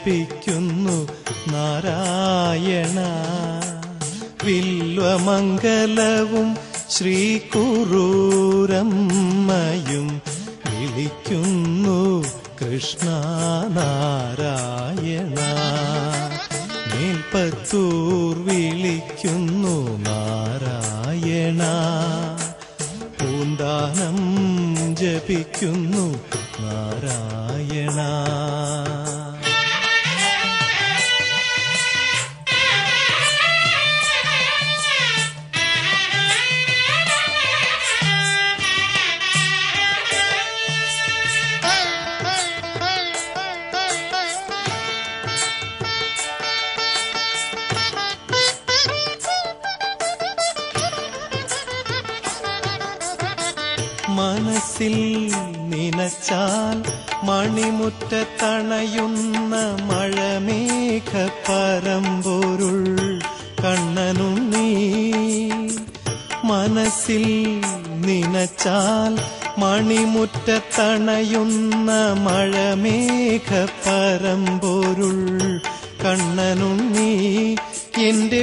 ജപിക്കുന്നു നാരായണ വില്വമംഗലവും ശ്രീകുറൂരമ്മയും വിളിക്കുന്നു കൃഷ്ണ നാരായണ മേൽപ്പത്തൂർ വിളിക്കുന്നു നാരായണ പൂന്താനം ജപിക്കുന്നു നാരായണ മനസ്സിൽ നിനച്ചാൽ മണിമുറ്റത്തണയുന്ന മഴമേഘ പരമ്പൊരുൾ കണ്ണനും നീ മനസ്സിൽ നിനച്ചാൽ മണിമുറ്റത്തണയുന്ന മഴമേഘ പരമ്പൊരുൾ കണ്ണനും നീ എന്റെ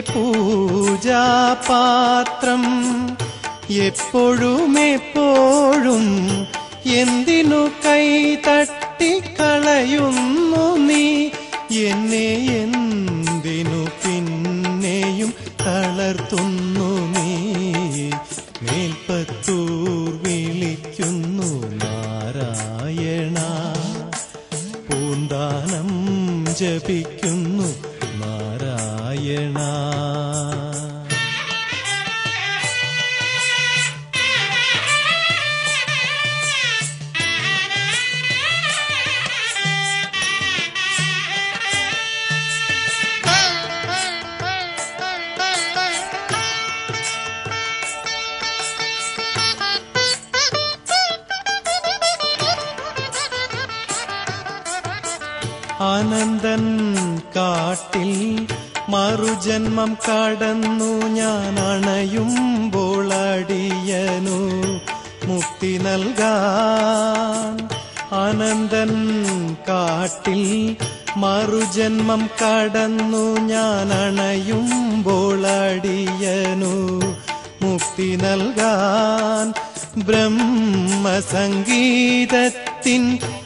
പൂജാപാത്രം എപ്പോഴും എപ്പോഴും എന്തിനു കൈ തട്ടിക്കളയുന്നു നീ എന്നെ എന്തിനു പിന്നെയും തളർത്തുന്നു നീ മേൽപ്പത്തൂർ വിളിക്കുന്നു നാരായണ പൂന്താനം ജപിക്കുന്നു നാരായണ ആനന്ദൻ കാട്ടിൽ മറുജന്മം കടന്നു ഞാൻ അണയുമ്പോൾ അടിയനു മുക്തി നൽകാൻ ആനന്ദൻ കാട്ടിൽ മറുജന്മം കടന്നു ഞാൻ അണയുമ്പോൾ അടിയനു മുക്തി നൽകാൻ ബ്രഹ്മസംഗീതത്തിൻ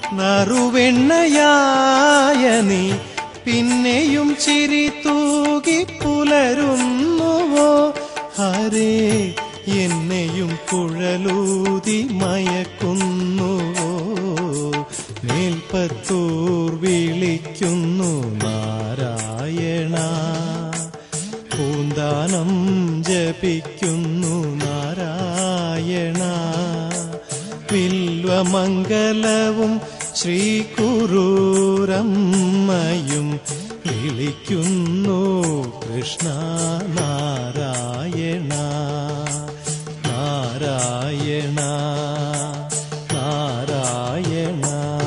നറുവെണ്ണയായ നീ പിന്നെയും ചിരി തൂകി പുലരുന്നുവോ ഹരേ എന്നെയും കുഴലൂതി മയക്കുന്നുവോ മേൽപ്പത്തൂർ വിളിക്കുന്നു നാരായണ പൂന്താനം ജപിക്കുന്നു നാരായണ വില്വമംഗലവും ശ്രീകുറൂരമ്മയും വിളിക്കുന്നു കൃഷ്ണ നാരായണ നാരായണ നാരായണ